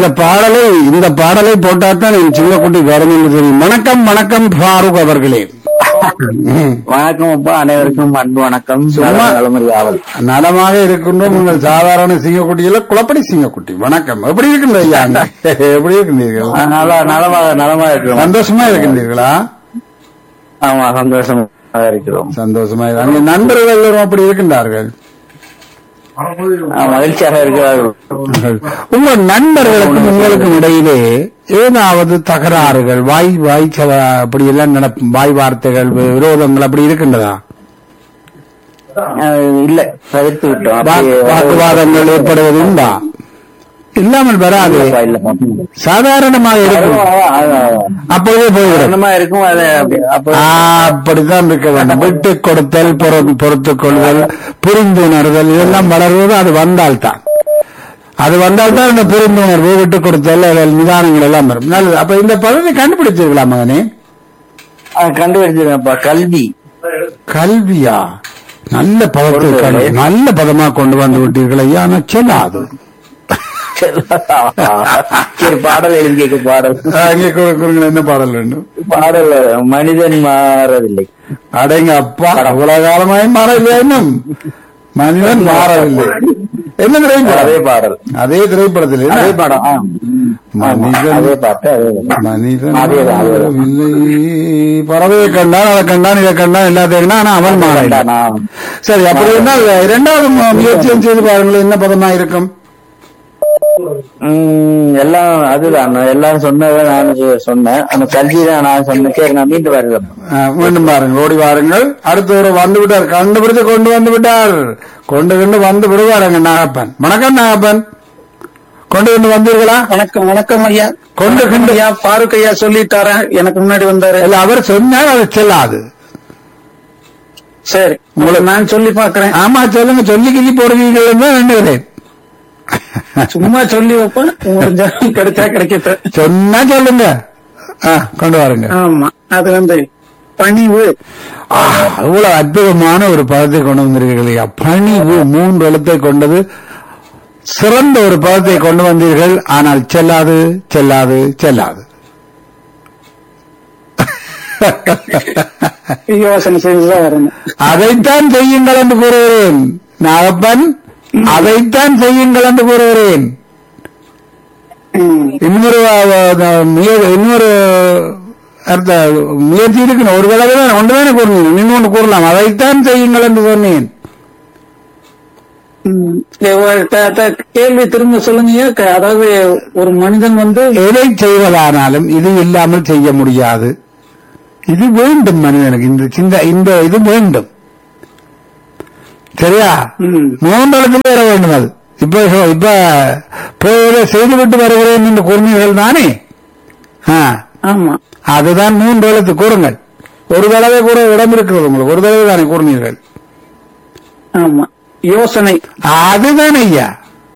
இந்த பாடலை இந்த பாடலை போட்டாதான் என் சின்னக்குட்டி கவர்மெண்ட் தெரியும் வணக்கம் வணக்கம் ஃபாரூக் அவர்களே ம். வணக்கம் அப்பா அனைவருக்கும் அன்பு வணக்கம் சும்மா- நலமறி ஆவல் நலமாக இருக்கின்றோம் உங்கள் சாதாரண சிங்கக்குட்டியில குளப்படி சிங்கக்குட்டி வணக்கம் எப்படி இருக்கின்ற ஐயா எப்படி இருக்கின்றீர்கள் நல்லா நலமாக நலமா இருக்கிறோம் சந்தோஷமா இருக்கின்றீர்களா ஆமா சந்தோஷமாக இருக்கிறோம் சந்தோஷமா இரு- அங்கே நண்பர்கள் எல்லோரும் அப்படி இருக்கின்றார்கள் ஆ, மகிழ்ச்சியாக இருக்கிறார்கள் உங்கள் நண்பர்களுக்கும் உங்களுக்கும் இடையிலே ஏதாவது தகராறுகள் வாய் வாய் சவ அப்படி எல்லாம் நடக்கும் வாய் வார்த்தைகள் வி- விரோதங்கள் அப்படி இருக்கின்றதா ஆ, இல்ல தவிர்த்து விட்டோம் வா- அப்படியே வாக்குவாதங்கள் ஏற்படுவது உண்டா இல்லாமல் வராது இல்லப்பா, இல்லப்பா. சாதாரணமாக இருக்கும் அப்போதே போய்விடும் என்னமா இருக்கும் அது அப்படி- அப்ப ஆ, அப்படித்தான் இருக்க வேண்டும் விட்டு கொடுத்தல் பொறு- பொறுத்துக் கொள்தல் புரிந்துணர்தல் இதெல்லாம் வளர்வது அது வந்தால்தான் அது வந்தால்தான் இந்த புரிந்துணர்வு விட்டு கொடுத்தல் அதில் நிதானங்கள் எல்லாம் வரும் நல்லது அப்ப இந்த பதவி கண்டுபிடிச்சிருக்கலா மகனே ஆ, கண்டுபிடிச்சிருக்கேன்ப்பா கல்வி கல்வியா நல்ல பதத்தை கண்டு- நல்ல பதமா கொண்டு வந்து விட்டீர்கள் ஐயா ஆனா செல்லாது சரி பாடல் எழுதி கேட்க பாடல் அங்கே கொடுங்க என்ன பாடல் வேண்டும் பாடல் மனிதன் மாறவில்லை அடங்க அப்பா இவ்வளவு காலமாய் மாறவில்லை இன்னும் மனிதன் மாறவில்லை என்ன அதே திரைப்படம் பாடல் அதே திரைப்படத்தில் என்ன? அதே பாடம் ஆ. மனிதன் அதே பாட்டு அதே பாட்டு. மனிதன் அதேதான், அதேதான். மாறவில்லை. பறவையை கண்டான் அதை கண்டான் இதை கண்டான் எல்லாத்தையும் கண்டான், ஆனா அவன் மாறவில்லை நான் சரி அப்படி இருந்தால் இரண்டாவது மு- முயற்சியும் செய்து பாருங்கள் என்ன பதமா இருக்கும் உம், எல்லாம் அதுதான் நான் எல்லாம் சொன்னதை நான் சொ- சொன்னேன் அந்த கல்வி தான் நான் சொன்னேன் சரி நான் மீண்டு வருகிறேன் ஆ, மீண்டும் பாருங்கள் ஓடி வாருங்கள் அடுத்த ஒரு வந்து விட்டார் கண்டுபிடித்து கொண்டு வந்து விட்டார் கொண்டு கொண்டு வந்து விடுவாருங்க நாகப்பன் வணக்கம் நாகப்பன் கொண்டு கொண்டு வந்தீர்களா வணக்கம் வணக்கம் ஐயா கொண்டு கொண்டு ஐயா பாருக் ஐயா சொல்லிட்டாரா எனக்கு முன்னாடி வந்தாரு இல்ல அவர் சொன்னார் அது செல்லாது சரி உங்களுக்கு நான் சொல்லி பாக்குறேன் ஆமா சொல்லுங்க சொல்லி கிள்ளி போடுவீங்கன்னு தான் எண்ணுகிறேன் சும்மா சொல்லி வைப்பேன் முடிஞ்சா கிடைச்சா கிடைக்கட்டும் சொன்னா சொல்லுங்க ஆ, கொண்டு வாருங்க ஆமா அது வந்து பணிவு ஆ, அவ்வளவு அற்புதமான ஒரு பதத்தை கொண்டு வந்திருக்கீர்கள் ஐயா. பணிவு மூன்று எழுத்தை கொண்டது சிறந்த ஒரு பதத்தை கொண்டு வந்தீர்கள் ஆனால் செல்லாது செல்லாது செல்லாது யோசனை செஞ்சுதான் வரணும் அதைத்தான் செய்யுங்கள் என்று கூறுகிறேன் நாகப்பன் அதைத்தான் செய்யுங்கள் என்று கூறுகிறேன் ம். இன்னொரு அஹ், அஹ், முய- இன்னொரு அர்த்த முயற்சி இருக்கணும் ஒரு தடவை தான் ஒன்றுதானே கூறினீங்க இன்னொன்று கூறலாம் அதைத்தான் செய்யுங்கள் என்று சொன்னேன் ம். எவ்வ- த- த- கேள்வி திரும்ப சொல்லுங்க ஐயா. க- அதாவது ஒரு மனிதன் வந்து எதை செய்வதானாலும் இது இல்லாமல் செய்ய முடியாது இது வேண்டும் மனிதனுக்கு இந்த சிந்த இந்த இது வேண்டும் சரியா ம். மூன்றளத்தில் வர வேண்டும் அது இப்ப இப்ப போய் ஏதோ செய்துவிட்டு வருகிறேன் என்று கூறினீர்கள் தானே ஆ, ஆமா அதுதான் மூன்று எழுத்து கூறுங்கள் ஒரு தடவை கூட இடம் இருக்கிறது உங்களுக்கு ஒரு தடவை தானே கூறினீர்கள் ஆமா யோசனை அதுதான் ஐயா